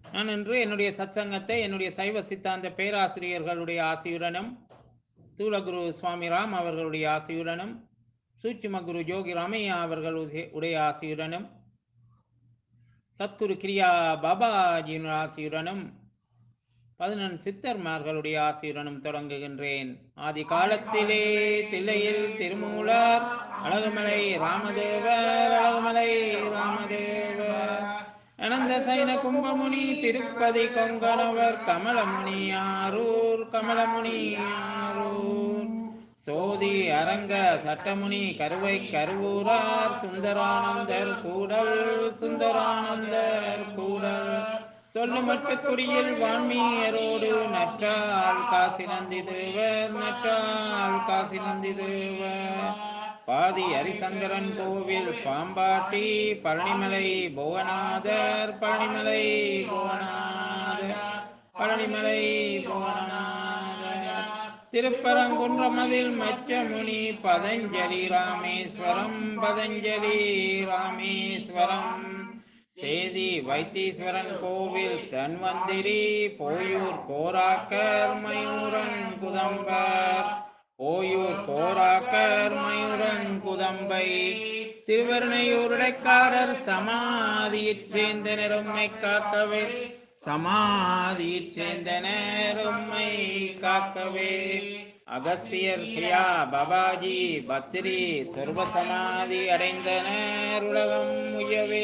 நான் இன்று என்னுடைய சத்சங்கத்தை என்னுடைய சைவ சித்தாந்த பேராசிரியர்களுடைய ஆசியுடனும் தூலகுரு சுவாமி ராம் அவர்களுடைய ஆசியுடனும் சூட்சும குரு யோகி ராமையா அவர்கள் உடைய ஆசியுடனும் சத்குரு கிரியா பாபாஜியின் ஆசியுடனும் பதினெண் சித்தர்மார்களுடைய ஆசியுடனும் தொடங்குகின்றேன் ஆதி காலத்திலே தில்லையில் திருமூலர் அழகுமலை ராமதேவர் அழகுமலை ராமதேவர் அனந்த சைன கும்பமுனி திருப்பதி கொங்கணவர் கமலமுனி ஆரூர் கமலமுனி ஆரூர் சோதி அரங்க சட்டமுனி கருவை கருவூரார் சுந்தரானந்தர் கூடல் சுந்தரானந்தர் கூடல் சொல்லுமட்டு குடியில் வான்மீயரோடு நற்றால் காசி நந்தி தேவர் நற்றால் காசி நந்தி தேவர் பாதி ஹரிசங்கரன் கோவில் பாம்பாட்டி பழனிமலை புவனாதர் பழனிமலை புவனாதர் பழனிமலை புவனாதர் திருப்பரங்குன்றமதில் மச்சமுனி பதஞ்சலி ராமேஸ்வரம் பதஞ்சலி ராமேஸ்வரம் சேதி வைத்தீஸ்வரன் கோவில் தன்வந்திரி போயூர் கோராக்கர் மயூரன் குதம்பர் ஓயூர் கோராக்கர் மயூரன் குதம்பை திருவருணையூருடைக்காரர் சமாதியைச் சேர்ந்த நெரும்மை காக்கவே சமாதியைச் சேர்ந்த நேரும்மை காக்கவே அகஸ்தியர் கிரியா பாபாஜி பத்திரி சர்வ சமாதி அடைந்தனர் உலகம் உயவே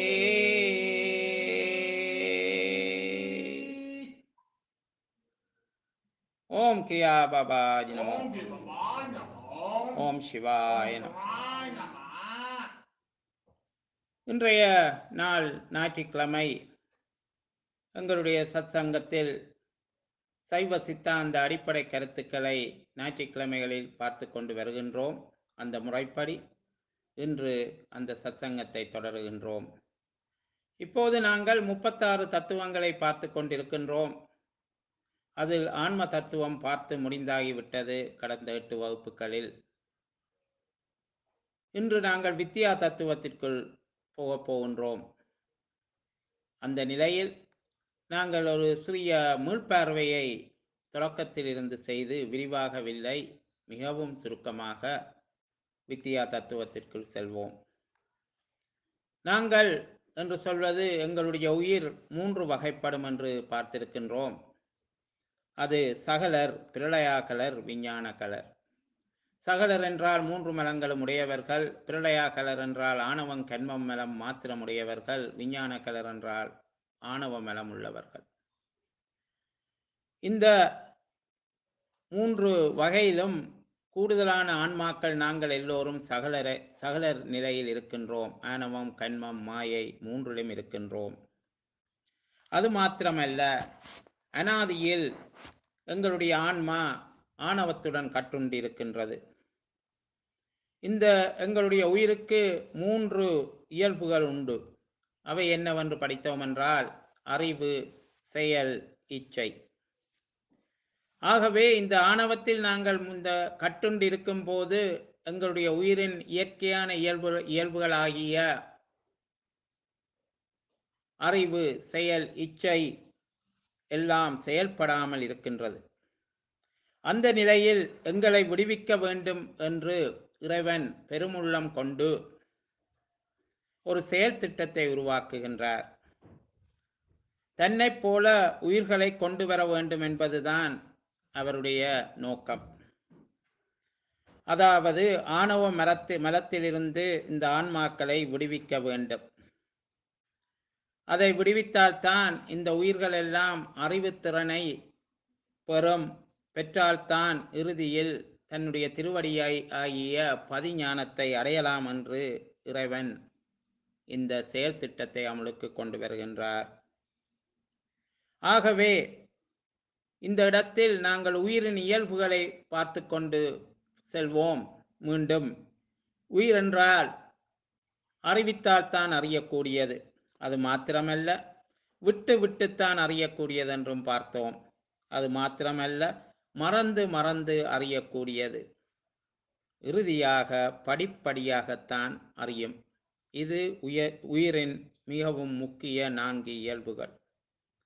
ஓம் கிரியா பாபாஜி நமோ ஓம் சிவாய நமோ ஓம் சிவாய நமோ சிவாய நம இன்றைய நாள் ஞாயிற்றுக்கிழமை எங்களுடைய சத்சங்கத்தில் சைவ சித்தாந்த அடிப்படை கருத்துக்களை ஞாயிற்றுக்கிழமைகளில் பார்த்து கொண்டு வருகின்றோம் அந்த முறைப்படி இன்று அந்த சத்சங்கத்தை தொடருகின்றோம் இப்போது நாங்கள் முப்பத்தாறு தத்துவங்களை பார்த்து கொண்டிருக்கின்றோம் அதில் ஆன்ம தத்துவம் பார்த்து முடிந்தாகிவிட்டது கடந்த எட்டு வகுப்புகளில் இன்று நாங்கள் வித்தியா தத்துவத்திற்குள் போகப் போகின்றோம் அந்த நிலையில் நாங்கள் ஒரு சிறிய மீள்பார்வையை தொடக்கத்தில் இருந்து செய்து விரிவாகவில்லை மிகவும் சுருக்கமாக வித்தியா தத்துவத்திற்குள் செல்வோம் நாங்கள் என்று சொல்வது எங்களுடைய உயிர் மூன்று வகைப்படும் என்று பார்த்திருக்கின்றோம் அது சகலர் பிரளயாகலர் விஞ்ஞான கலர் சகலர் என்றால் மூன்று மலங்களும் உடையவர்கள் பிரளயா கலர் என்றால் ஆணவம் கண்மம் மலம் மாத்திரம் உடையவர்கள் விஞ்ஞான கலர் என்றால் ஆணவ மலம் உள்ளவர்கள் இந்த மூன்று வகையிலும் கூடுதலான ஆன்மாக்கள் நாங்கள் எல்லோரும் சகலர சகலர் நிலையில் இருக்கின்றோம் ஆணவம் கண்மம் மாயை மூன்றிலும் இருக்கின்றோம் அது மாத்திரமல்ல அனாதியில் எங்களுடைய ஆன்மா ஆணவத்துடன் கட்டுண்டிருக்கின்றது இந்த எங்களுடைய உயிருக்கு மூன்று இயல்புகள் உண்டு அவை என்னவென்று படித்தோம் என்றால் அறிவு செயல் இச்சை ஆகவே இந்த ஆணவத்தில் நாங்கள் இந்த கட்டுண்டு இருக்கும் போது எங்களுடைய உயிரின் இயற்கையான இயல்பு இயல்புகளாகிய அறிவு செயல் இச்சை எல்லாம் செயல்படாமல் இருக்கின்றது அந்த நிலையில் எங்களை விடுவிக்க வேண்டும் என்று இறைவன் பெருமுள்ளம் கொண்டு ஒரு செயல் திட்டத்தை உருவாக்குகின்றார் தன்னைப் போல உயிர்களை கொண்டு வர வேண்டும் என்பதுதான் அவருடைய நோக்கம் அதாவது ஆணவ மரத்து மலத்திலிருந்து இந்த ஆன்மாக்களை விடுவிக்க வேண்டும் அதை விடுவித்தால்தான் இந்த உயிர்கள் எல்லாம் அறிவுத்திறனை பெறும் பெற்றால்தான் இறுதியில் தன்னுடைய திருவடியாய் ஆகிய பதிஞானத்தை அடையலாம் என்று இறைவன் இந்த செயல் திட்டத்தை அமலுக்கு கொண்டு வருகின்றார் ஆகவே இந்த இடத்தில் நாங்கள் உயிரின் இயல்புகளை பார்த்து கொண்டு செல்வோம் மீண்டும் உயிர் என்றால் அறிவித்தால்தான் அறியக்கூடியது அது மாத்திரமல்ல விட்டு விட்டுத்தான் அறியக்கூடியது என்றும் பார்த்தோம் அது மாத்திரமல்ல மறந்து மறந்து அறியக்கூடியது இறுதியாக படிப்படியாகத்தான் அறியும் இது உய உயிரின் மிகவும் முக்கிய நான்கு இயல்புகள்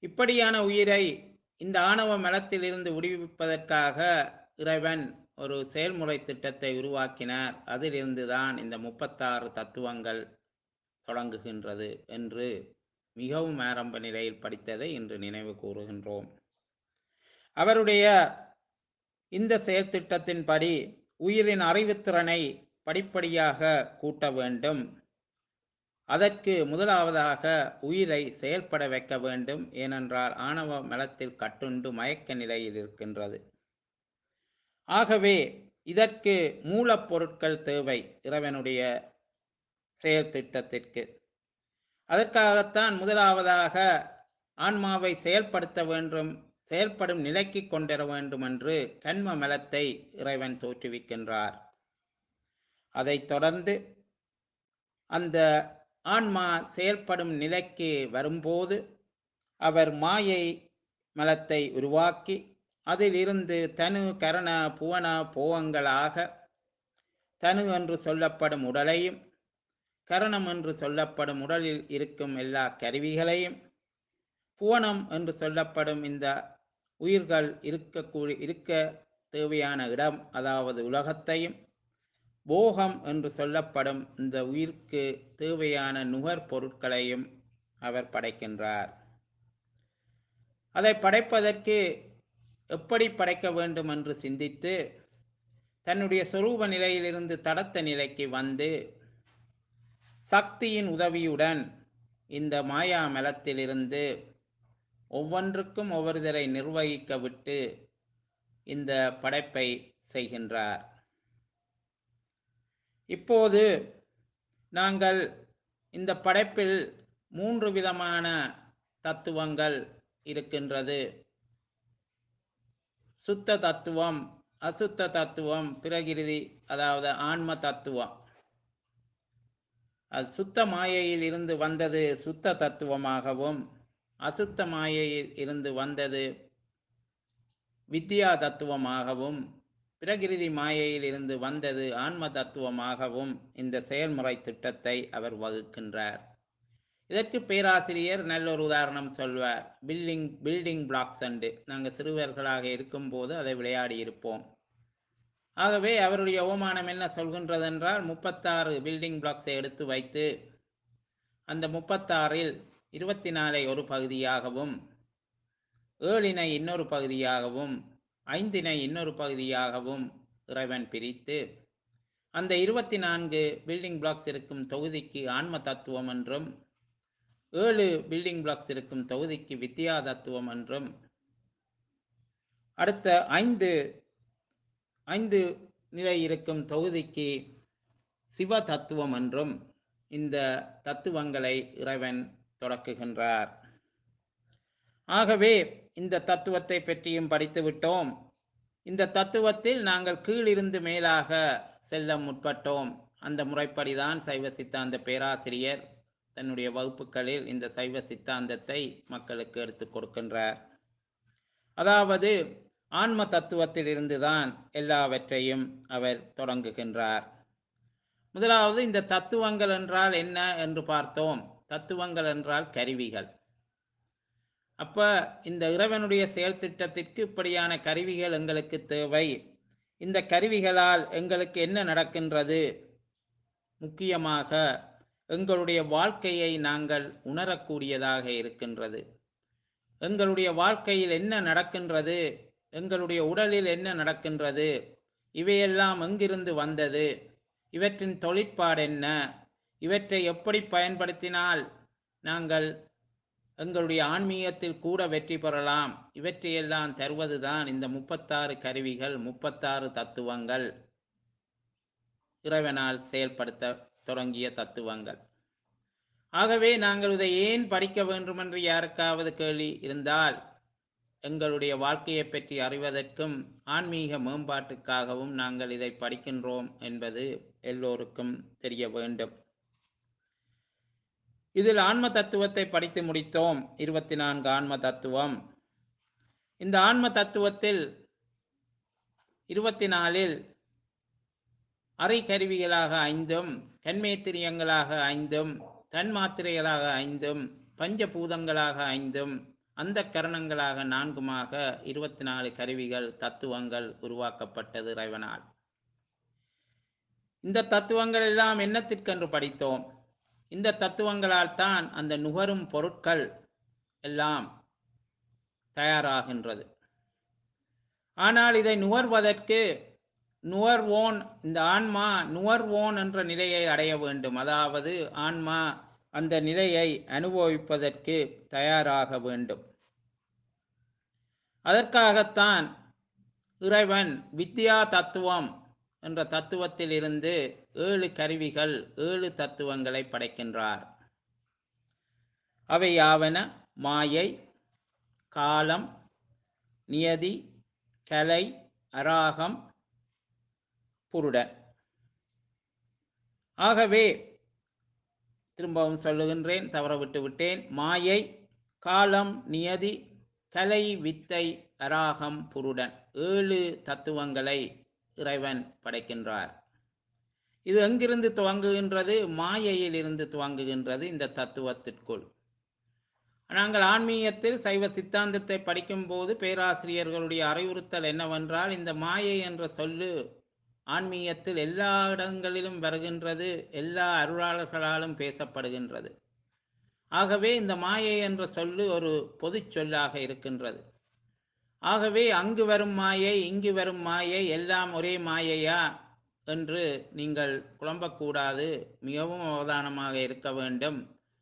இப்படியான உயிரை இந்த ஆணவ மலத்திலிருந்து விடுவிப்பதற்காக இறைவன் ஒரு செயல்முறை திட்டத்தை உருவாக்கினார் அதிலிருந்துதான் இந்த முப்பத்தாறு தத்துவங்கள் தொடங்குகின்றது என்று மிகவும் ஆரம்ப நிலையில் படித்ததை இன்று நினைவு கூறுகின்றோம் அவருடைய இந்த செயற்திட்டத்தின்படி உயிரின் அறிவுத்திறனை படிப்படியாக கூட்ட வேண்டும் அதற்கு முதலாவதாக உயிரை செயல்பட வைக்க வேண்டும் ஏனென்றால் ஆணவ மலத்தில் கட்டுண்டு மயக்க நிலையில் இருக்கின்றது ஆகவே இதற்கு மூலப்பொருட்கள் தேவை இறைவனுடைய செயல் திட்டத்திற்கு அதற்காகத்தான் முதலாவதாக ஆன்மாவை செயல்படுத்த வேண்டும் செயல்படும் நிலைக்கு கொண்டிட வேண்டும் என்று கண்ம மலத்தை இறைவன் தோற்றுவிக்கின்றார் அதைத் தொடர்ந்து அந்த ஆன்மா செயல்படும் நிலைக்கு வரும்போது அவர் மாயை மலத்தை உருவாக்கி அதிலிருந்து தனு கரண புவன போகங்களாக தனு என்று சொல்லப்படும் உடலையும் கரணம் என்று சொல்லப்படும் உடலில் இருக்கும் எல்லா கருவிகளையும் புவனம் என்று சொல்லப்படும் இந்த உயிர்கள் இருக்கக்கூடிய இருக்க தேவையான இடம் அதாவது உலகத்தையும் போகம் என்று சொல்லப்படும் இந்த உயிர்க்கு தேவையான நுகர் பொருட்களையும் அவர் படைக்கின்றார் அதை படைப்பதற்கு எப்படி படைக்க வேண்டும் என்று சிந்தித்து தன்னுடைய சொரூப நிலையிலிருந்து தடத்த நிலைக்கு வந்து சக்தியின் உதவியுடன் இந்த மாயா மலத்திலிருந்து ஒவ்வொன்றுக்கும் ஒவ்வொருதரை நிர்வகிக்க விட்டு இந்த படைப்பை செய்கின்றார் இப்போது நாங்கள் இந்த படைப்பில் மூன்று விதமான தத்துவங்கள் இருக்கின்றது சுத்த தத்துவம் அசுத்த தத்துவம் பிரகிருதி அதாவது ஆன்ம தத்துவம் அது சுத்த மாயையில் இருந்து வந்தது சுத்த தத்துவமாகவும் அசுத்த மாயையில் இருந்து வந்தது வித்யா தத்துவமாகவும் பிரகிருதி மாயையில் இருந்து வந்தது ஆன்ம தத்துவமாகவும் இந்த செயல்முறை திட்டத்தை அவர் வகுக்கின்றார் இதற்கு பேராசிரியர் நல்ல ஒரு உதாரணம் சொல்வார் பில்டிங் பில்டிங் பிளாக்ஸ் அண்டு நாங்கள் சிறுவர்களாக இருக்கும்போது அதை விளையாடி இருப்போம் ஆகவே அவருடைய அவமானம் என்ன சொல்கின்றது என்றால் முப்பத்தாறு பில்டிங் பிளாக்ஸை எடுத்து வைத்து அந்த முப்பத்தாறில் இருபத்தி நாலை ஒரு பகுதியாகவும் ஏழினை இன்னொரு பகுதியாகவும் ஐந்தினை இன்னொரு பகுதியாகவும் இறைவன் பிரித்து அந்த இருபத்தி நான்கு பில்டிங் பிளாக்ஸ் இருக்கும் தொகுதிக்கு ஆன்ம தத்துவம் என்றும் ஏழு பில்டிங் பிளாக்ஸ் இருக்கும் தொகுதிக்கு வித்யா தத்துவம் என்றும் அடுத்த ஐந்து ஐந்து நிலை இருக்கும் தொகுதிக்கு சிவ தத்துவம் என்றும் இந்த தத்துவங்களை இறைவன் தொடக்குகின்றார் ஆகவே இந்த தத்துவத்தை பற்றியும் படித்து விட்டோம் இந்த தத்துவத்தில் நாங்கள் கீழிருந்து மேலாக செல்ல முற்பட்டோம் அந்த முறைப்படிதான் சைவ சித்தாந்த பேராசிரியர் தன்னுடைய வகுப்புகளில் இந்த சைவ சித்தாந்தத்தை மக்களுக்கு எடுத்துக் கொடுக்கின்றார் அதாவது ஆன்ம தத்துவத்தில் இருந்துதான் எல்லாவற்றையும் அவர் தொடங்குகின்றார் முதலாவது இந்த தத்துவங்கள் என்றால் என்ன என்று பார்த்தோம் தத்துவங்கள் என்றால் கருவிகள் அப்ப இந்த இறைவனுடைய செயல் திட்டத்திற்கு இப்படியான கருவிகள் எங்களுக்கு தேவை இந்த கருவிகளால் எங்களுக்கு என்ன நடக்கின்றது முக்கியமாக எங்களுடைய வாழ்க்கையை நாங்கள் உணரக்கூடியதாக இருக்கின்றது எங்களுடைய வாழ்க்கையில் என்ன நடக்கின்றது எங்களுடைய உடலில் என்ன நடக்கின்றது இவையெல்லாம் எங்கிருந்து வந்தது இவற்றின் தொழிற்பாடு என்ன இவற்றை எப்படி பயன்படுத்தினால் நாங்கள் எங்களுடைய ஆன்மீகத்தில் கூட வெற்றி பெறலாம் இவற்றையெல்லாம் தருவதுதான் இந்த முப்பத்தாறு கருவிகள் முப்பத்தாறு தத்துவங்கள் இறைவனால் செயல்படுத்த தொடங்கிய தத்துவங்கள் ஆகவே நாங்கள் இதை ஏன் படிக்க வேண்டும் என்று யாருக்காவது கேள்வி இருந்தால் எங்களுடைய வாழ்க்கையை பற்றி அறிவதற்கும் ஆன்மீக மேம்பாட்டுக்காகவும் நாங்கள் இதை படிக்கின்றோம் என்பது எல்லோருக்கும் தெரிய வேண்டும் இதில் ஆன்ம தத்துவத்தை படித்து முடித்தோம் இருபத்தி நான்கு ஆன்ம தத்துவம் இந்த ஆன்ம தத்துவத்தில் இருபத்தி நாலில் அரை கருவிகளாக ஐந்தும் கண்மேத்திரியங்களாக ஐந்தும் தன்மாத்திரைகளாக ஐந்தும் பஞ்சபூதங்களாக ஐந்தும் அந்த கரணங்களாக நான்குமாக இருபத்தி நாலு கருவிகள் தத்துவங்கள் உருவாக்கப்பட்டது இறைவனால் இந்த தத்துவங்கள் எல்லாம் என்னத்திற்கென்று படித்தோம் இந்த தத்துவங்களால் தான் அந்த நுகரும் பொருட்கள் எல்லாம் தயாராகின்றது ஆனால் இதை நுகர்வதற்கு நுகர்வோன் இந்த ஆன்மா நுகர்வோன் என்ற நிலையை அடைய வேண்டும் அதாவது ஆன்மா அந்த நிலையை அனுபவிப்பதற்கு தயாராக வேண்டும் அதற்காகத்தான் இறைவன் வித்யா தத்துவம் என்ற தத்துவத்தில் இருந்து ஏழு கருவிகள் ஏழு தத்துவங்களை படைக்கின்றார் அவை யாவன மாயை காலம் நியதி கலை அராகம் புருடன் ஆகவே திரும்பவும் சொல்லுகின்றேன் தவற விட்டு விட்டேன் மாயை காலம் நியதி கலை வித்தை அராகம் புருடன் ஏழு தத்துவங்களை இறைவன் படைக்கின்றார் இது எங்கிருந்து துவங்குகின்றது மாயையில் இருந்து துவங்குகின்றது இந்த தத்துவத்திற்குள் நாங்கள் ஆன்மீகத்தில் சைவ சித்தாந்தத்தை படிக்கும்போது பேராசிரியர்களுடைய அறிவுறுத்தல் என்னவென்றால் இந்த மாயை என்ற சொல்லு ஆன்மீகத்தில் எல்லா இடங்களிலும் வருகின்றது எல்லா அருளாளர்களாலும் பேசப்படுகின்றது ஆகவே இந்த மாயை என்ற சொல்லு ஒரு பொதுச் சொல்லாக இருக்கின்றது ஆகவே அங்கு வரும் மாயை இங்கு வரும் மாயை எல்லாம் ஒரே மாயையா என்று நீங்கள் குழம்பக்கூடாது மிகவும் அவதானமாக இருக்க வேண்டும்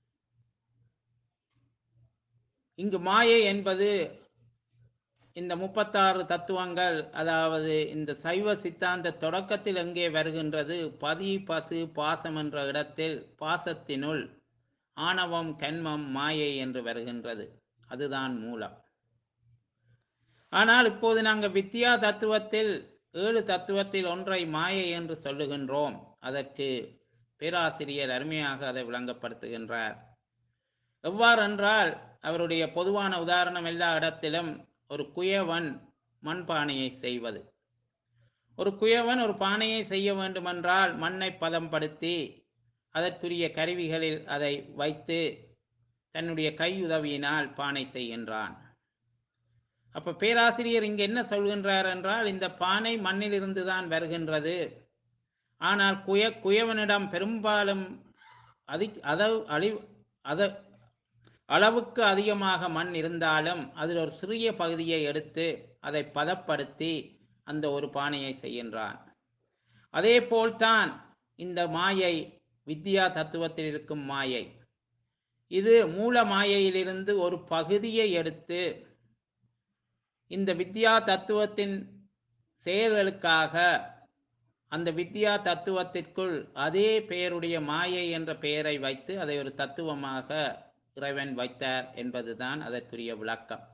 இங்கு மாயை என்பது இந்த முப்பத்தாறு தத்துவங்கள் அதாவது இந்த சைவ சித்தாந்த தொடக்கத்தில் எங்கே வருகின்றது பதி பசு பாசம் என்ற இடத்தில் பாசத்தினுள் ஆணவம் கண்மம் மாயை என்று வருகின்றது அதுதான் மூலம் ஆனால் இப்போது நாங்கள் வித்யா தத்துவத்தில் ஏழு தத்துவத்தில் ஒன்றை மாயை என்று சொல்லுகின்றோம் அதற்கு பேராசிரியர் அருமையாக அதை விளங்கப்படுத்துகின்றார் எவ்வாறென்றால் அவருடைய பொதுவான உதாரணம் எல்லா இடத்திலும் ஒரு குயவன் மண்பானையை செய்வது ஒரு குயவன் ஒரு பானையை செய்ய வேண்டுமென்றால் மண்ணை பதம்படுத்தி அதற்குரிய கருவிகளில் அதை வைத்து தன்னுடைய கையுதவியினால் பானை செய்கின்றான் அப்ப பேராசிரியர் இங்கு என்ன சொல்கின்றார் என்றால் இந்த பானை மண்ணிலிருந்து தான் வருகின்றது ஆனால் குய குயவனிடம் பெரும்பாலும் அதி அத அழி அத அளவுக்கு அதிகமாக மண் இருந்தாலும் அதில் ஒரு சிறிய பகுதியை எடுத்து அதை பதப்படுத்தி அந்த ஒரு பானையை செய்கின்றான் அதே போல்தான் இந்த மாயை வித்யா தத்துவத்தில் இருக்கும் மாயை இது மூல மாயையிலிருந்து ஒரு பகுதியை எடுத்து இந்த வித்யா தத்துவத்தின் செயல்களுக்காக அந்த வித்யா தத்துவத்திற்குள் அதே பெயருடைய மாயை என்ற பெயரை வைத்து அதை ஒரு தத்துவமாக இறைவன் வைத்தார் என்பதுதான் அதற்குரிய விளக்கம்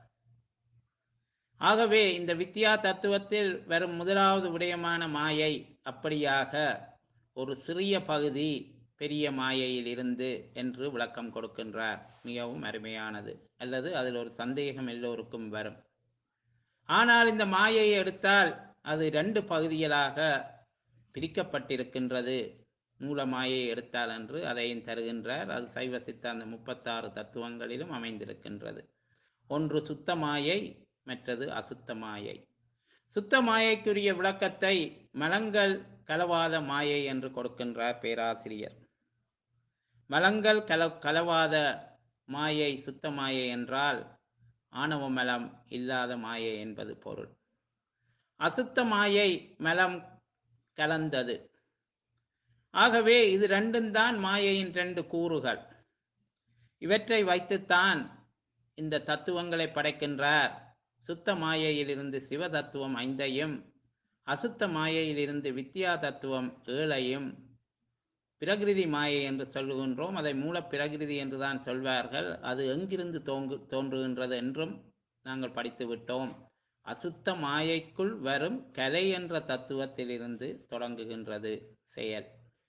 ஆகவே இந்த வித்யா தத்துவத்தில் வரும் முதலாவது விடயமான மாயை அப்படியாக ஒரு சிறிய பகுதி பெரிய மாயையில் இருந்து என்று விளக்கம் கொடுக்கின்றார் மிகவும் அருமையானது அல்லது அதில் ஒரு சந்தேகம் எல்லோருக்கும் வரும் ஆனால் இந்த மாயையை எடுத்தால் அது ரெண்டு பகுதிகளாக பிரிக்கப்பட்டிருக்கின்றது மூல மாயை எடுத்தால் என்று அதையும் தருகின்றார் அது சைவ சித்தாந்த முப்பத்தாறு தத்துவங்களிலும் அமைந்திருக்கின்றது ஒன்று சுத்த மாயை மற்றது அசுத்த மாயை சுத்த மாயைக்குரிய விளக்கத்தை மலங்கள் கலவாத மாயை என்று கொடுக்கின்றார் பேராசிரியர் மலங்கள் கல கலவாத மாயை சுத்த மாயை என்றால் ஆணவ மலம் இல்லாத மாயை என்பது பொருள் அசுத்த மாயை மலம் கலந்தது ஆகவே இது ரெண்டும் தான் மாயையின் ரெண்டு கூறுகள் இவற்றை வைத்துத்தான் இந்த தத்துவங்களை படைக்கின்றார் சுத்த மாயையிலிருந்து சிவ தத்துவம் ஐந்தையும் அசுத்த மாயையிலிருந்து வித்யா தத்துவம் ஏழையும் பிரகிருதி மாயை என்று சொல்லுகின்றோம் அதை மூல பிரகிருதி என்றுதான் சொல்வார்கள் அது எங்கிருந்து தோங்கு தோன்றுகின்றது என்றும் நாங்கள் படித்து விட்டோம் அசுத்த மாயைக்குள் வரும் கலை என்ற தத்துவத்திலிருந்து தொடங்குகின்றது செயல்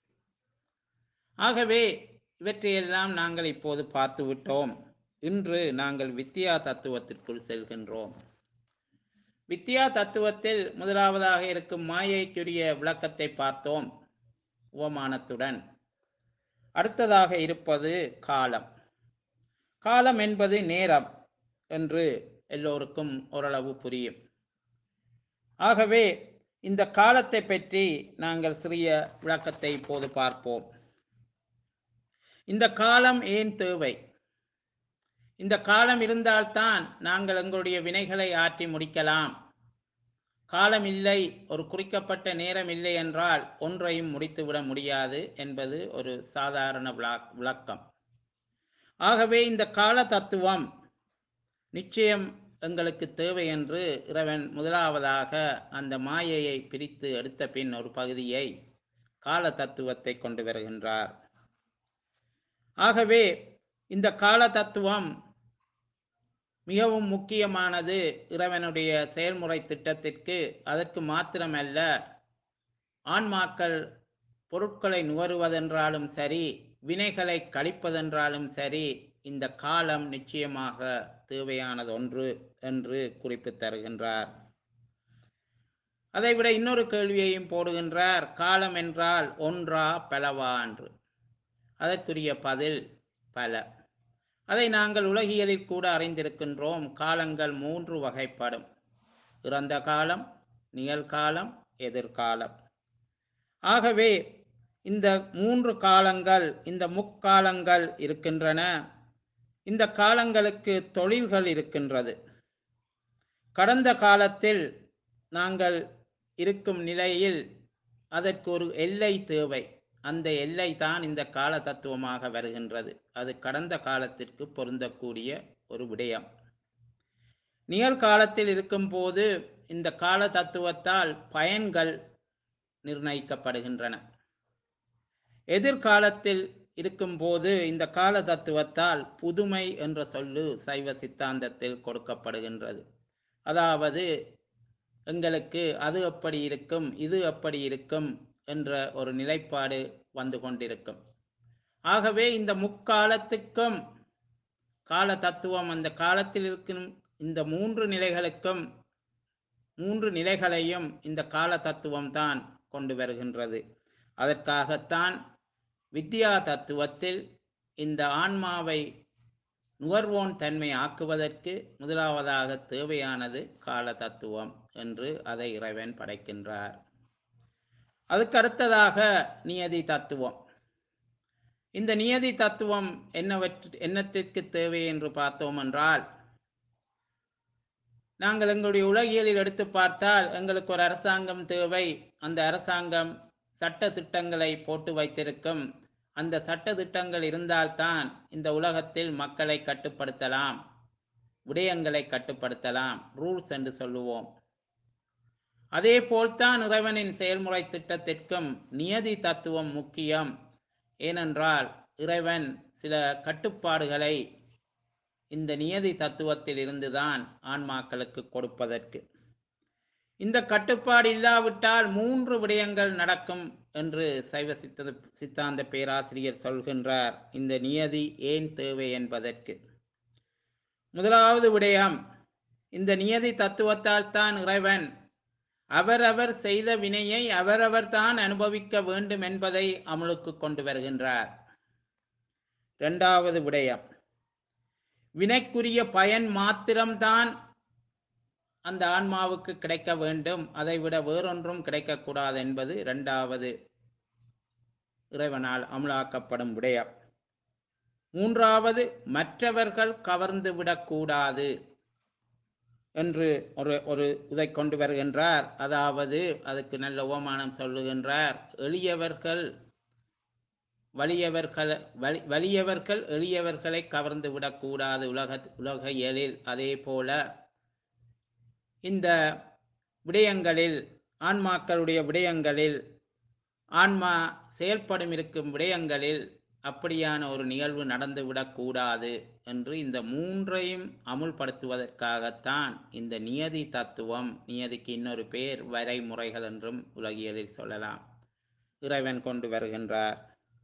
ஆகவே இவற்றையெல்லாம் நாங்கள் இப்போது பார்த்து விட்டோம் இன்று நாங்கள் வித்யா தத்துவத்திற்குள் செல்கின்றோம் வித்யா தத்துவத்தில் முதலாவதாக இருக்கும் மாயைக்குரிய விளக்கத்தை பார்த்தோம் உவமானத்துடன் அடுத்ததாக இருப்பது காலம் காலம் என்பது நேரம் என்று எல்லோருக்கும் ஓரளவு புரியும் ஆகவே இந்த காலத்தை பற்றி நாங்கள் சிறிய விளக்கத்தை இப்போது பார்ப்போம் இந்த காலம் ஏன் தேவை இந்த காலம் இருந்தால்தான் நாங்கள் எங்களுடைய வினைகளை ஆற்றி முடிக்கலாம் காலம் இல்லை ஒரு குறிக்கப்பட்ட நேரம் இல்லை என்றால் ஒன்றையும் முடித்துவிட முடியாது என்பது ஒரு சாதாரண விளா- விளக்கம் ஆகவே இந்த கால தத்துவம் நிச்சயம் எங்களுக்கு தேவை என்று இறைவன் முதலாவதாக அந்த மாயையை பிரித்து எடுத்த பின் ஒரு பகுதியை கால தத்துவத்தை கொண்டு வருகின்றார் ஆகவே இந்த கால தத்துவம் மிகவும் முக்கியமானது இறைவனுடைய செயல்முறை திட்டத்திற்கு அதற்கு மாத்திரமல்ல ஆன்மாக்கள் பொருட்களை நுகருவதென்றாலும் சரி வினைகளை கழிப்பதென்றாலும் சரி இந்த காலம் நிச்சயமாக தேவையானது ஒன்று என்று குறிப்பு தருகின்றார் அதைவிட இன்னொரு கேள்வியையும் போடுகின்றார் காலம் என்றால் ஒன்றா பலவா என்று அதற்குரிய பதில் பல அதை நாங்கள் உலகியலில் கூட அறிந்திருக்கின்றோம் காலங்கள் மூன்று வகைப்படும் இறந்த காலம் நிகழ்காலம் எதிர்காலம் ஆகவே இந்த மூன்று காலங்கள் இந்த முக்காலங்கள் இருக்கின்றன இந்த காலங்களுக்கு தொழில்கள் இருக்கின்றது கடந்த காலத்தில் நாங்கள் இருக்கும் நிலையில் அதற்கு ஒரு எல்லை தேவை அந்த எல்லை தான் இந்த கால தத்துவமாக வருகின்றது அது கடந்த காலத்திற்கு பொருந்தக்கூடிய ஒரு விடயம் நிகழ்காலத்தில் இருக்கும்போது இந்த கால தத்துவத்தால் பயன்கள் நிர்ணயிக்கப்படுகின்றன எதிர்காலத்தில் இருக்கும்போது இந்த கால தத்துவத்தால் புதுமை என்ற சொல்லு சைவ சித்தாந்தத்தில் கொடுக்கப்படுகின்றது அதாவது எங்களுக்கு அது எப்படி இருக்கும் இது எப்படி இருக்கும் என்ற ஒரு நிலைப்பாடு வந்து கொண்டிருக்கும் ஆகவே இந்த முக்காலத்துக்கும் கால தத்துவம் அந்த காலத்தில் இருக்கும் இந்த மூன்று நிலைகளுக்கும் மூன்று நிலைகளையும் இந்த கால தத்துவம் தான் கொண்டு வருகின்றது அதற்காகத்தான் வித்யா தத்துவத்தில் இந்த ஆன்மாவை நுகர்வோன் தன்மை ஆக்குவதற்கு முதலாவதாக தேவையானது கால தத்துவம் என்று அதை இறைவன் படைக்கின்றார் அதுக்கு அடுத்ததாக நியதி தத்துவம் இந்த நியதி தத்துவம் என்னவற்று என்னத்திற்கு தேவை என்று பார்த்தோம் என்றால் நாங்கள் எங்களுடைய உலகியலில் எடுத்து பார்த்தால் எங்களுக்கு ஒரு அரசாங்கம் தேவை அந்த அரசாங்கம் சட்ட திட்டங்களை போட்டு வைத்திருக்கும் அந்த சட்ட திட்டங்கள் இருந்தால்தான் இந்த உலகத்தில் மக்களை கட்டுப்படுத்தலாம் விடயங்களை கட்டுப்படுத்தலாம் ரூல்ஸ் என்று சொல்லுவோம் அதே போல்தான் இறைவனின் செயல்முறை திட்டத்திற்கும் நியதி தத்துவம் முக்கியம் ஏனென்றால் இறைவன் சில கட்டுப்பாடுகளை இந்த நியதி தத்துவத்தில் இருந்துதான் ஆன்மாக்களுக்கு கொடுப்பதற்கு இந்த கட்டுப்பாடு இல்லாவிட்டால் மூன்று விடயங்கள் நடக்கும் என்று சைவ சித்த சித்தாந்த பேராசிரியர் சொல்கின்றார் இந்த நியதி ஏன் தேவை என்பதற்கு முதலாவது விடயம் இந்த நியதி தத்துவத்தால் தான் இறைவன் அவரவர் செய்த வினையை அவரவர் தான் அனுபவிக்க வேண்டும் என்பதை அமலுக்கு கொண்டு வருகின்றார் இரண்டாவது விடயம் வினைக்குரிய பயன் மாத்திரம்தான் அந்த ஆன்மாவுக்கு கிடைக்க வேண்டும் அதைவிட வேறொன்றும் கிடைக்கக்கூடாது என்பது இரண்டாவது இறைவனால் அமலாக்கப்படும் விடயம் மூன்றாவது மற்றவர்கள் கவர்ந்து விடக்கூடாது என்று ஒரு ஒரு இதை கொண்டு வருகின்றார் அதாவது அதுக்கு நல்ல உபமானம் சொல்லுகின்றார் எளியவர்கள் வலியவர்கள் வலி வலியவர்கள் எளியவர்களை கவர்ந்து விடக்கூடாது உலக உலக இயலில் அதே போல இந்த விடயங்களில் ஆன்மாக்களுடைய விடயங்களில் ஆன்மா செயல்படும் இருக்கும் விடயங்களில் அப்படியான ஒரு நிகழ்வு நடந்துவிடக்கூடாது என்று இந்த மூன்றையும் அமுல்படுத்துவதற்காகத்தான் இந்த நியதி தத்துவம் நியதிக்கு இன்னொரு பேர் வரைமுறைகள் என்றும் உலகியலில் சொல்லலாம் இறைவன் கொண்டு வருகின்றார்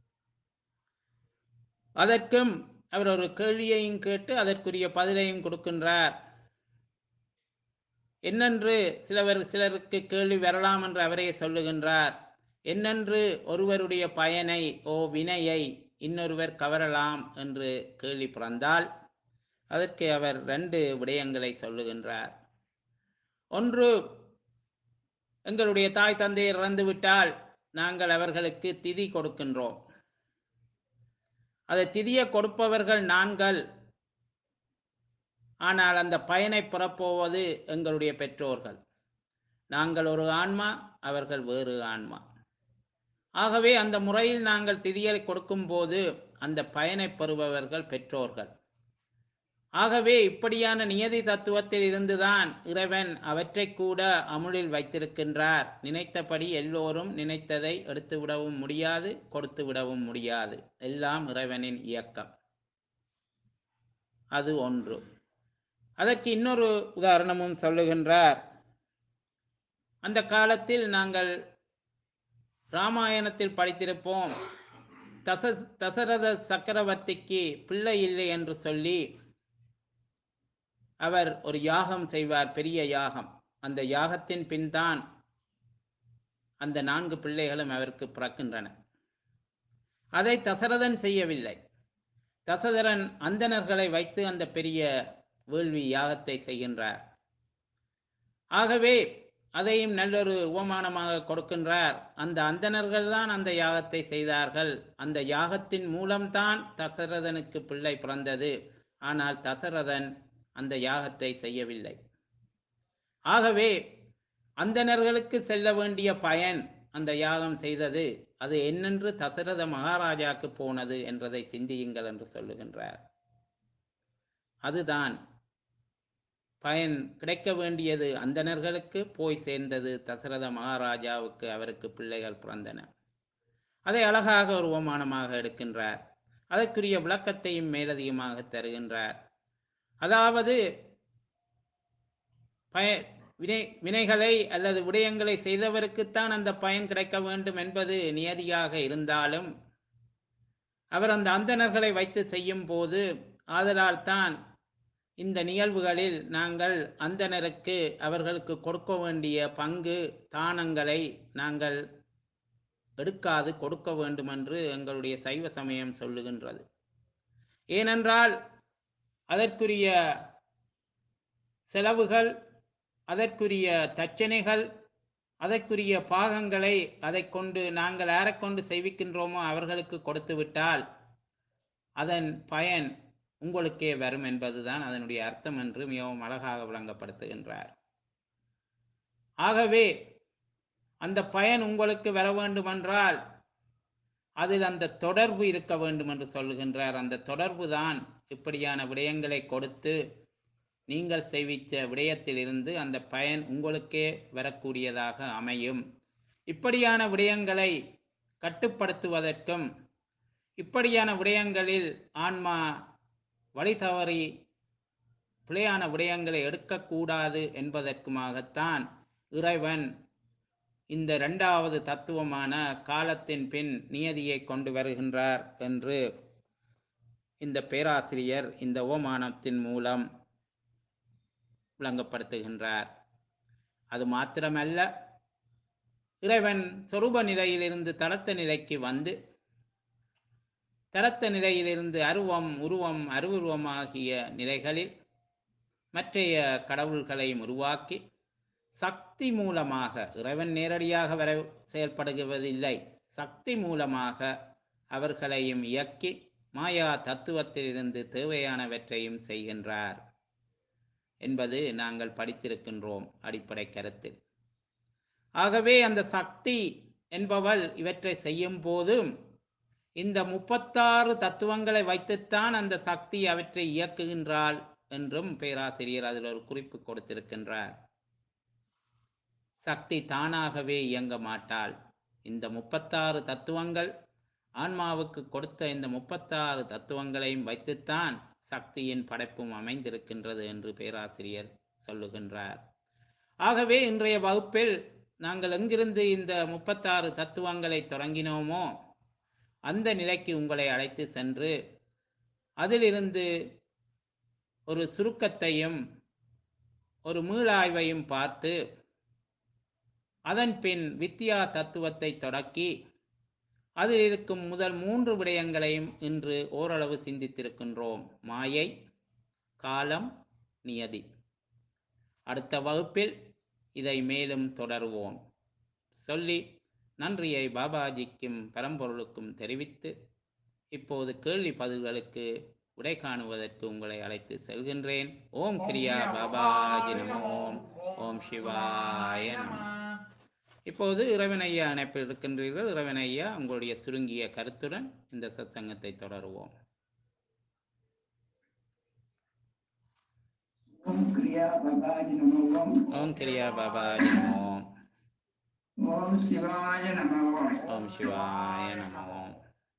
அதற்கும் அவர் ஒரு கேள்வியையும் கேட்டு அதற்குரிய பதிலையும் கொடுக்கின்றார் என்னென்று சிலவர் சிலருக்கு கேள்வி வரலாம் என்று அவரே சொல்லுகின்றார் என்னென்று ஒருவருடைய பயனை ஓ வினையை இன்னொருவர் கவரலாம் என்று கேள்வி பிறந்தால் அதற்கு அவர் ரெண்டு விடயங்களை சொல்லுகின்றார் ஒன்று எங்களுடைய தாய் தந்தையர் இறந்துவிட்டால் நாங்கள் அவர்களுக்கு திதி கொடுக்கின்றோம் அதை திதியை கொடுப்பவர்கள் நாங்கள் ஆனால் அந்த பயனை பெறப்போவது எங்களுடைய பெற்றோர்கள் நாங்கள் ஒரு ஆன்மா அவர்கள் வேறு ஆன்மா ஆகவே அந்த முறையில் நாங்கள் திதியை கொடுக்கும்போது அந்த பயனை பெறுபவர்கள் பெற்றோர்கள் ஆகவே இப்படியான நியதி தத்துவத்தில் இருந்துதான் இறைவன் அவற்றை கூட அமுலில் வைத்திருக்கின்றார் நினைத்தபடி எல்லோரும் நினைத்ததை எடுத்து விடவும் முடியாது கொடுத்து விடவும் முடியாது எல்லாம் இறைவனின் இயக்கம் அது ஒன்று அதற்கு இன்னொரு உதாரணமும் சொல்லுகின்றார் அந்த காலத்தில் நாங்கள் ராமாயணத்தில் படித்திருப்போம் தச தசரத சக்கரவர்த்திக்கு பிள்ளை இல்லை என்று சொல்லி அவர் ஒரு யாகம் செய்வார் பெரிய யாகம் அந்த யாகத்தின் பின் தான் அந்த நான்கு பிள்ளைகளும் அவருக்கு பிறக்கின்றன அதை தசரதன் செய்யவில்லை தசரதன் அந்தணர்களை வைத்து அந்த பெரிய வேள்வி யாகத்தை செய்கின்றார் ஆகவே அதையும் நல்லொரு உபமானமாக கொடுக்கின்றார் அந்த அந்தணர்கள் தான் அந்த யாகத்தை செய்தார்கள் அந்த யாகத்தின் மூலம்தான் தசரதனுக்கு பிள்ளை பிறந்தது ஆனால் தசரதன் அந்த யாகத்தை செய்யவில்லை ஆகவே அந்தணர்களுக்கு செல்ல வேண்டிய பயன் அந்த யாகம் செய்தது அது என்னென்று தசரத மகாராஜாக்கு போனது என்றதை சிந்தியுங்கள் என்று சொல்லுகின்றார் அதுதான் பயன் கிடைக்க வேண்டியது அந்தணர்களுக்கு போய் சேர்ந்தது தசரத மகாராஜாவுக்கு அவருக்கு பிள்ளைகள் பிறந்தன அதை அழகாக ஒரு உபமானமாக எடுக்கின்றார் அதற்குரிய விளக்கத்தையும் மேலதிகமாக தருகின்றார் அதாவது பய வினை வினைகளை அல்லது விடயங்களை செய்தவருக்குத்தான் அந்த பயன் கிடைக்க வேண்டும் என்பது நியதியாக இருந்தாலும் அவர் அந்த அந்தணர்களை வைத்து செய்யும் போது ஆதலால் தான் இந்த நிகழ்வுகளில் நாங்கள் அந்தணருக்கு அவர்களுக்கு கொடுக்க வேண்டிய பங்கு தானங்களை நாங்கள் எடுக்காது கொடுக்க வேண்டும் என்று எங்களுடைய சைவ சமயம் சொல்லுகின்றது ஏனென்றால் அதற்குரிய செலவுகள் அதற்குரிய தச்சனைகள் அதற்குரிய பாகங்களை அதை கொண்டு நாங்கள் யாரை கொண்டு செய்விக்கின்றோமோ அவர்களுக்கு கொடுத்து விட்டால் அதன் பயன் உங்களுக்கே வரும் என்பதுதான் அதனுடைய அர்த்தம் என்று மிகவும் அழகாக விளங்கப்படுத்துகின்றார் ஆகவே அந்த பயன் உங்களுக்கு வர வேண்டுமென்றால் அதில் அந்த தொடர்பு இருக்க வேண்டும் என்று சொல்லுகின்றார் அந்த தொடர்பு தான் இப்படியான விடயங்களை கொடுத்து நீங்கள் செய்வித்த விடயத்திலிருந்து அந்த பயன் உங்களுக்கே வரக்கூடியதாக அமையும் இப்படியான விடயங்களை கட்டுப்படுத்துவதற்கும் இப்படியான விடயங்களில் ஆன்மா வழி தவறி பிழையான விடயங்களை எடுக்கக்கூடாது என்பதற்குமாகத்தான் இறைவன் இந்த இரண்டாவது தத்துவமான காலத்தின் பின் நியதியை கொண்டு வருகின்றார் என்று இந்த பேராசிரியர் இந்த ஓமானத்தின் மூலம் விளங்கப்படுத்துகின்றார் அது மாத்திரமல்ல இறைவன் சொரூப நிலையிலிருந்து தளத்த நிலைக்கு வந்து தரத்த நிலையிலிருந்து அருவம் உருவம் அருவுருவம் ஆகிய நிலைகளில் மற்றைய கடவுள்களையும் உருவாக்கி சக்தி மூலமாக இறைவன் நேரடியாக வர செயல்படுவதில்லை சக்தி மூலமாக அவர்களையும் இயக்கி மாயா தத்துவத்திலிருந்து தேவையானவற்றையும் செய்கின்றார் என்பது நாங்கள் படித்திருக்கின்றோம் அடிப்படை கருத்தில் ஆகவே அந்த சக்தி என்பவள் இவற்றை செய்யும் போதும் இந்த முப்பத்தாறு தத்துவங்களை வைத்துத்தான் அந்த சக்தி அவற்றை இயக்குகின்றாள் என்றும் பேராசிரியர் அதில் ஒரு குறிப்பு கொடுத்திருக்கின்றார் சக்தி தானாகவே இயங்க மாட்டாள் இந்த முப்பத்தாறு தத்துவங்கள் ஆன்மாவுக்கு கொடுத்த இந்த முப்பத்தாறு தத்துவங்களையும் வைத்துத்தான் சக்தியின் படைப்பும் அமைந்திருக்கின்றது என்று பேராசிரியர் சொல்லுகின்றார் ஆகவே இன்றைய வகுப்பில் நாங்கள் எங்கிருந்து இந்த முப்பத்தாறு தத்துவங்களை தொடங்கினோமோ அந்த நிலைக்கு உங்களை அழைத்து சென்று அதிலிருந்து ஒரு சுருக்கத்தையும் ஒரு மீளாய்வையும் பார்த்து அதன் பின் வித்யா தத்துவத்தை தொடக்கி அதில் இருக்கும் முதல் மூன்று விடயங்களையும் இன்று ஓரளவு சிந்தித்திருக்கின்றோம் மாயை காலம் நியதி அடுத்த வகுப்பில் இதை மேலும் தொடருவோம் சொல்லி நன்றியை பாபாஜிக்கும் பரம்பொருளுக்கும் தெரிவித்து இப்போது கேள்வி பதில்களுக்கு விடை காணுவதற்கு உங்களை அழைத்து செல்கின்றேன் ஓம் கிரியா பாபாஜி நம ஓம் ஓம் சிவாய நம இப்போது இறைவனையா அணைப்பில் இருக்கின்றீர்கள் இறைவனையா உங்களுடைய சுருங்கிய கருத்துடன் இந்த சத்சங்கத்தை தொடருவோம் ஓம் கிரியா பபாஜி நம ஓம் ஓம் கிரியா பாபாஜி நம ஓம் ஓம் சிவாய நம ஓம் ஓம் சிவாய நம ஓம்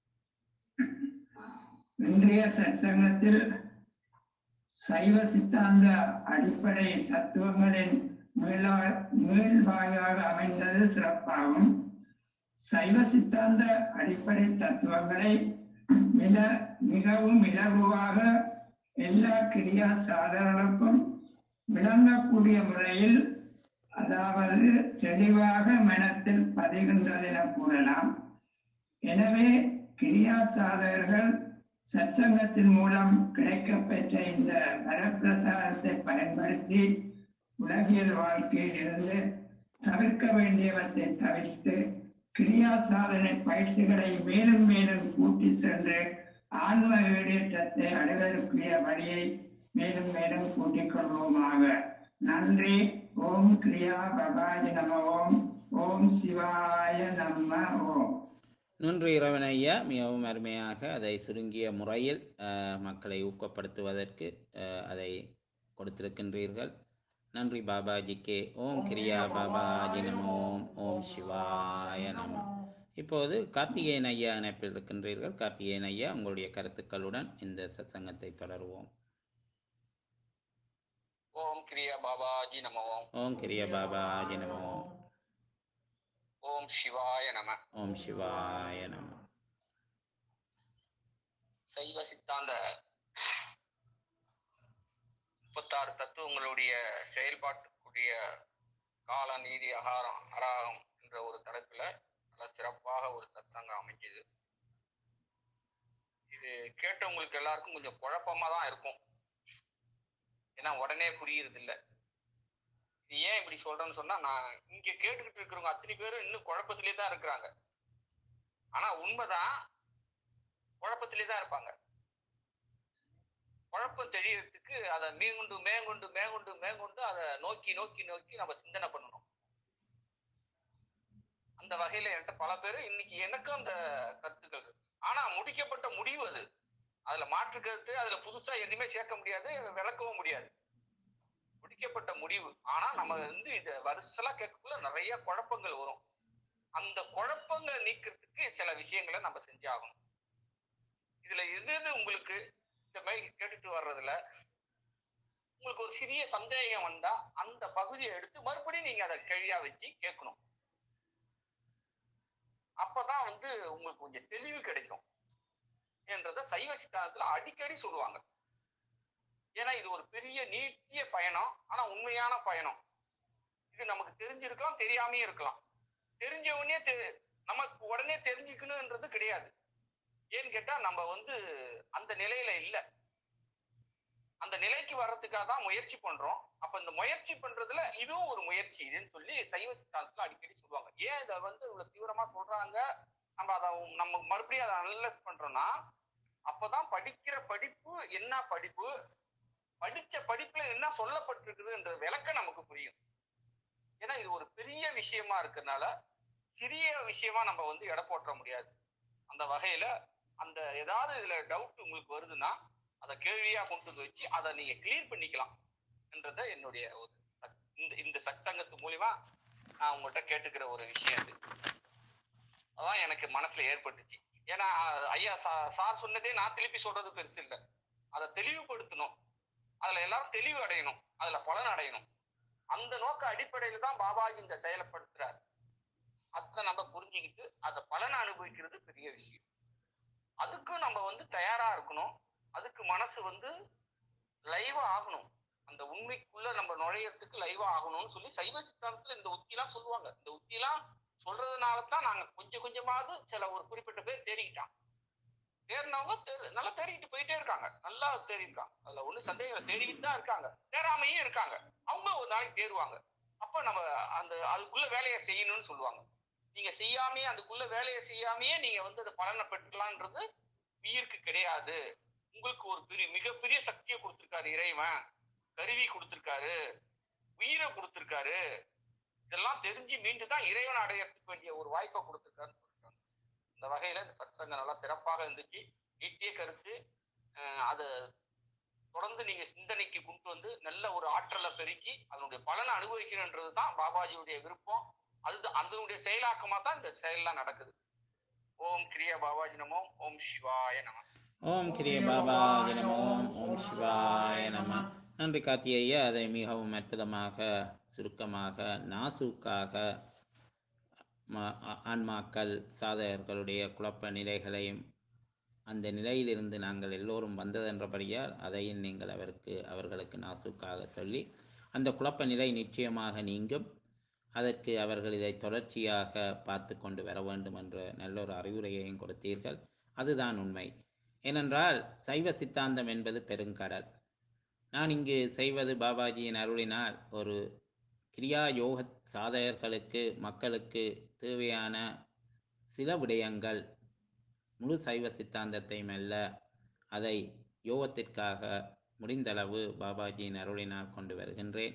இன்றைய சத்சங்கத்தில் சைவ சித்தாந்த அடிப்படை தத்துவங்களின் மீளா மீள்வாயாக அமைந்தது சிறப்பாகும் சைவ சித்தாந்த அடிப்படை தத்துவங்களை மிக மிகவும் இலகுவாக எல்லா கிரியா சாதனங்களுக்கும் விளங்கக்கூடிய முறையில் அதாவது தெளிவாக மனத்தில் பதிகின்றது என கூறலாம் எனவே கிரியா சாதகர்கள் சத்சங்கத்தின் மூலம் கிடைக்கப்பெற்ற இந்த வரப்பிரசாதத்தை பயன்படுத்தி உலகியல் வாழ்க்கையில் இருந்து தவிர்க்க வேண்டியவற்றை தவிர்த்து கிரியா சாதனை பயிற்சிகளை மேலும் மேலும் கூட்டி சென்று ஆன்ம ஈடேற்றத்தை அடைவதற்குரிய வழியை மேலும் மேலும் கூட்டிக் கொள்வோமாக நன்றி ஓம் கிரியா பபாஜி நம ஓம் ஓம் சிவாய நம ஓம் நன்றி இறைவனையா மிகவும் அருமையாக அதை சுருங்கிய முறையில் அஹ், மக்களை ஊக்கப்படுத்துவதற்கு அஹ், அதை கொடுத்திருக்கின்றீர்கள் நன்றி பாபாஜிக்கே ஓம் கிரியா பாபாஜி நம ஓம் ஓம் சிவாய நம இப்போது கார்த்திகேயன் ஐயா இணைப்பில் இருக்கின்றீர்கள் கார்த்திகேயன் ஐயா உங்களுடைய கருத்துக்களுடன் இந்த சத்சங்கத்தை தொடருவோம் ஓம் கிரியா பாபாஜி நம ஓம் ஓம் கிரியா பாபாஜி நம ஓம் ஓம் சிவாய நம ஓம் சிவாய நம சைவ சித்தாந்த முப்பத்தாறு தத்துவங்களுடைய செயல்பாட்டுக்குரிய கால நீதி அகாரம் அராகம் என்ற ஒரு தலைப்புல நல்ல சிறப்பாக ஒரு சத்சங்கம் அமைஞ்சது இது கேட்டவங்களுக்கு எல்லாருக்கும் கொஞ்சம் குழப்பமா தான் இருக்கும் ஏன்னா உடனே புரியுறது இல்ல இது ஏன் இப்படி சொல்றேன்னு சொன்னா நான் இங்க கேட்டுக்கிட்டு இருக்கிறவங்க அத்தனை பேரும் இன்னும் குழப்பத்திலே தான் இருக்கிறாங்க ஆனா உண்மைதான் குழப்பத்திலே தான் இருப்பாங்க குழப்பம் தெரியறதுக்கு அதை மேங்கொண்டு மேங்கொண்டு மேங்கொண்டு மேங்கொண்டு அதை நோக்கி நோக்கி நோக்கி நம்ம சிந்தனை பண்ணணும் அந்த வகையில என்கிட்ட பல பேர் இன்னைக்கு எனக்கும் அந்த கருத்துக்கள் இருக்கு ஆனா முடிக்கப்பட்ட முடிவு அது அதுல மாற்று கருத்து அதுல புதுசா எதுவுமே சேர்க்க முடியாது விளக்கவும் முடியாது முடிக்கப்பட்ட முடிவு ஆனா நம்ம வந்து இத வருஷலா கேட்கக்குள்ள நிறைய குழப்பங்கள் வரும் அந்த குழப்பங்களை நீக்கிறதுக்கு சில விஷயங்களை நம்ம செஞ்சாகணும் இதுல எது எது உங்களுக்கு இந்த மாதிரி கேட்டுட்டு வர்றதுல உங்களுக்கு ஒரு சிறிய சந்தேகம் வந்தா அந்த பகுதியை எடுத்து மறுபடியும் நீங்க அதை கேள்வியா வச்சு கேட்கணும் அப்பதான் வந்து உங்களுக்கு கொஞ்சம் தெளிவு கிடைக்கும் என்றத சைவ சித்தாந்தத்துல அடிக்கடி சொல்லுவாங்க ஏன்னா இது ஒரு பெரிய நீட்டிய பயணம் ஆனா உண்மையான பயணம் இது நமக்கு தெரிஞ்சிருக்கலாம் தெரியாமையும் இருக்கலாம் தெரிஞ்ச உடனே தெ- நமக்கு உடனே தெரிஞ்சுக்கணுன்றது கிடையாது ஏன்னு கேட்டா நம்ம வந்து அந்த நிலையில இல்ல அந்த நிலைக்கு வர்றதுக்காக தான் முயற்சி பண்றோம் அப்ப இந்த முயற்சி பண்றதுல இதுவும் ஒரு முயற்சி இதுன்னு சொல்லி சைவ சித்தாந்தத்துல அடிக்கடி சொல்லுவாங்க ஏன் இதை வந்து இவ்வளவு தீவிரமா சொல்றாங்க நம்ம அதை நம்ம மறுபடியும் அதை அனலைஸ் பண்றோம்னா அப்பதான் படிக்கிற படிப்பு என்ன படிப்பு படிச்ச படிப்புல என்ன சொல்லப்பட்டிருக்குதுன்ற விளக்கம் நமக்கு புரியும் ஏன்னா இது ஒரு பெரிய விஷயமா இருக்கறனால சிறிய விஷயமா நம்ம வந்து எடை போட்டுற முடியாது அந்த வகையில அந்த ஏதாவது இதுல டவுட் உங்களுக்கு வருதுன்னா அதை கேள்வியா கொண்டு வந்து வச்சு அதை நீங்க கிளியர் பண்ணிக்கலாம் என்றத என்னுடைய ஒரு சத்- இந்த இந்த சத்சங்கத்து மூலியமா நான் உங்கள்கிட்ட கேட்டுக்கிற ஒரு விஷயம் இது அதான் எனக்கு மனசுல ஏற்பட்டுச்சு ஏன்னா ஐயா சா- சார் சொன்னதே நான் திருப்பி சொல்றது பெருசு இல்லை அதை தெளிவுபடுத்தணும் அதுல எல்லாரும் தெளிவு அடையணும் அதுல பலன் அடையணும் அந்த நோக்க அடிப்படையில தான் பாபாஜி இந்த செயல்படுத்துறாரு அதை நம்ம புரிஞ்சுக்கிட்டு அதை பலனை அனுபவிக்கிறது பெரிய விஷயம் அதுக்கும் நம்ம வந்து தயாரா இருக்கணும் அதுக்கு மனசு வந்து லைவா ஆகணும் அந்த உண்மைக்குள்ள நம்ம நுழையறதுக்கு லைவா ஆகணும்னு சொல்லி சைவ சித்தாந்தத்துல இந்த உத்திலாம் சொல்லுவாங்க இந்த உத்திலாம் சொல்றதுனால தான் நாங்க கொஞ்சம் கொஞ்சமாவது சில ஒரு குறிப்பிட்ட பேர் தேடிக்கிட்டான் தேர்னவங்க தேர் நல்லா தேடிக்கிட்டு போயிட்டே இருக்காங்க நல்லா தேடி இருக்காங்க அதுல ஒண்ணு சந்தேகம் இல்லை. தேடிக்கிட்டு தான் இருக்காங்க தேடாமையும் இருக்காங்க அவங்க ஒரு நாளைக்கு தேடுவாங்க அப்ப நம்ம அந்த அதுக்குள்ள வேலையை செய்யணும்னு சொல்லுவாங்க நீங்க செய்யாமையே அதுக்குள்ள வேலையை செய்யாமையே நீங்க வந்து அந்த பலனை பெற்றுக்கலான்றது உயிருக்கு கிடையாது உங்களுக்கு ஒரு பெரிய மிகப்பெரிய சக்தியை கொடுத்திருக்காரு இறைவன் கருவி கொடுத்திருக்காரு உயிரை கொடுத்திருக்காரு இதெல்லாம் தெரிஞ்சு மீண்டு தான் இறைவன் அடையறதுக்கு வேண்டிய ஒரு வாய்ப்பை கொடுத்திருக்காருன்னு சொல்றாங்க இந்த வகையில இந்த சத்சங்கம் நல்லா சிறப்பாக இருந்துச்சு நீட்டிய கருத்து அஹ் அதை தொடர்ந்து நீங்க சிந்தனைக்கு கொண்டு வந்து நல்ல ஒரு ஆற்றலை பெருக்கி அதனுடைய பலனை அனுபவிக்கணுன்றது தான் பாபாஜியுடைய விருப்பம் அது அதனுடைய செயலாக்கமா தான் இந்த செயல்லாம் நடக்குது ஓம் கிரியா பாபாஜி நமோ ஓம் சிவாய நம ஓம் கிரிய பாபாஜி நம ஓம் ஓம் சிவாய நம நன்றி கார்த்தி ஐயா அதை மிகவும் அற்புதமாக சுருக்கமாக நாசூக்காக ம- ஆ- ஆன்மாக்கள் சாதகர்களுடைய குழப்ப நிலைகளையும் அந்த நிலையிலிருந்து நாங்கள் எல்லோரும் வந்ததென்றபடியால் அதையும் நீங்கள் அவருக்கு அவர்களுக்கு நாசூக்காக சொல்லி அந்த குழப்ப நிலை நிச்சயமாக நீங்கும் அதற்கு அவர்கள் இதை தொடர்ச்சியாக பார்த்து கொண்டு வர வேண்டும் என்ற நல்ல ஒரு அறிவுரையையும் கொடுத்தீர்கள் அதுதான் உண்மை ஏனென்றால் சைவ சித்தாந்தம் என்பது பெருங்கடல் நான் இங்கு செய்வது பாபாஜியின் அருளினால் ஒரு கிரியா யோக சாதகர்களுக்கு மக்களுக்கு தேவையான சில விடயங்கள் முழு சைவ சித்தாந்தத்தையும் அல்ல அதை யோகத்திற்காக முடிந்தளவு பாபாஜியின் அருளினால் கொண்டு வருகின்றேன்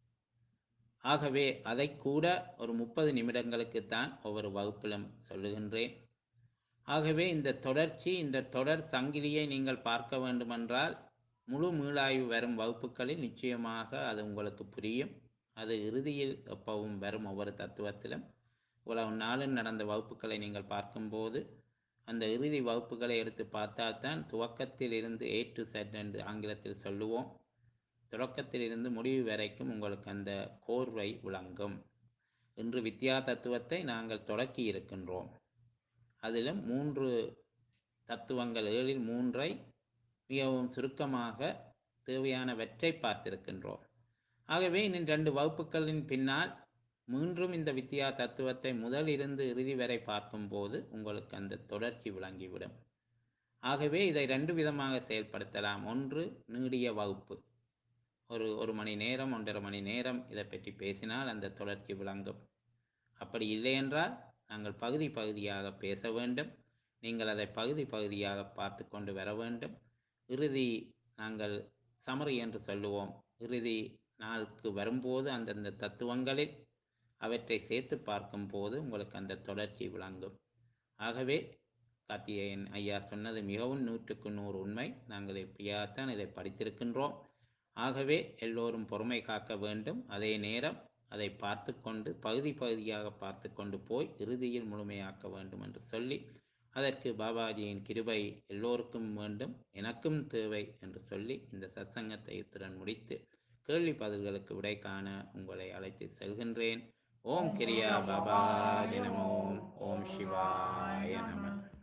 ஆகவே அதை கூட ஒரு முப்பது நிமிடங்களுக்குத்தான் ஒவ்வொரு வகுப்பிலும் சொல்லுகின்றேன் ஆகவே இந்த தொடர்ச்சி இந்த தொடர் சங்கிலியை நீங்கள் பார்க்க வேண்டுமென்றால் முழு மீளாய்வு வரும் வகுப்புகளில் நிச்சயமாக அது உங்களுக்கு புரியும் அது இறுதியில் எப்பவும் வரும் ஒவ்வொரு தத்துவத்திலும் இவ்வளவு நாளும் நடந்த வகுப்புகளை நீங்கள் பார்க்கும்போது அந்த இறுதி வகுப்புகளை எடுத்து பார்த்தால்தான் துவக்கத்தில் இருந்து ஏ டு செட் என்று ஆங்கிலத்தில் சொல்லுவோம் தொடக்கத்தில் இருந்து முடிவு வரைக்கும் உங்களுக்கு அந்த கோர்வை விளங்கும் இன்று வித்யா தத்துவத்தை நாங்கள் தொடக்கி இருக்கின்றோம் அதிலும் மூன்று தத்துவங்கள் ஏழில் மூன்றை மிகவும் சுருக்கமாக தேவையானவற்றை பார்த்திருக்கின்றோம் ஆகவே இன்னும் ரெண்டு வகுப்புகளின் பின்னால் மீண்டும் இந்த வித்யா தத்துவத்தை முதலிருந்து இறுதி வரை பார்க்கும்போது உங்களுக்கு அந்த தொடர்ச்சி விளங்கிவிடும் ஆகவே இதை ரெண்டு விதமாக செயல்படுத்தலாம் ஒன்று நீடிய வகுப்பு ஒரு ஒரு மணி நேரம் ஒன்றரை மணி நேரம் இதை பற்றி பேசினால் அந்த தொடர்ச்சி விளங்கும் அப்படி இல்லை என்றால் நாங்கள் பகுதி பகுதியாக பேச வேண்டும் நீங்கள் அதை பகுதி பகுதியாக பார்த்து கொண்டு வர வேண்டும் இறுதி நாங்கள் சமரி என்று சொல்லுவோம் இறுதி நாளுக்கு வரும்போது அந்தந்த தத்துவங்களில் அவற்றை சேர்த்து பார்க்கும்போது உங்களுக்கு அந்த தொடர்ச்சி விளங்கும் ஆகவே கார்த்திகேயன் ஐயா சொன்னது மிகவும் நூற்றுக்கு நூறு உண்மை நாங்கள் எப்படியாகத்தான் இதை படித்திருக்கின்றோம் ஆகவே எல்லோரும் பொறுமை காக்க வேண்டும் அதே நேரம் அதை பார்த்து கொண்டு பகுதி பகுதியாக பார்த்து கொண்டு போய் இறுதியில் முழுமையாக்க வேண்டும் என்று சொல்லி அதற்கு பாபாஜியின் கிருபை எல்லோருக்கும் வேண்டும் எனக்கும் தேவை என்று சொல்லி இந்த சத்சங்கத்தை இத்துடன் முடித்து கேள்வி பதில்களுக்கு விடை காண உங்களை அழைத்து செல்கின்றேன் ஓம் கிரியா பாபாஜி நம ஓம் ஓம் சிவாய நம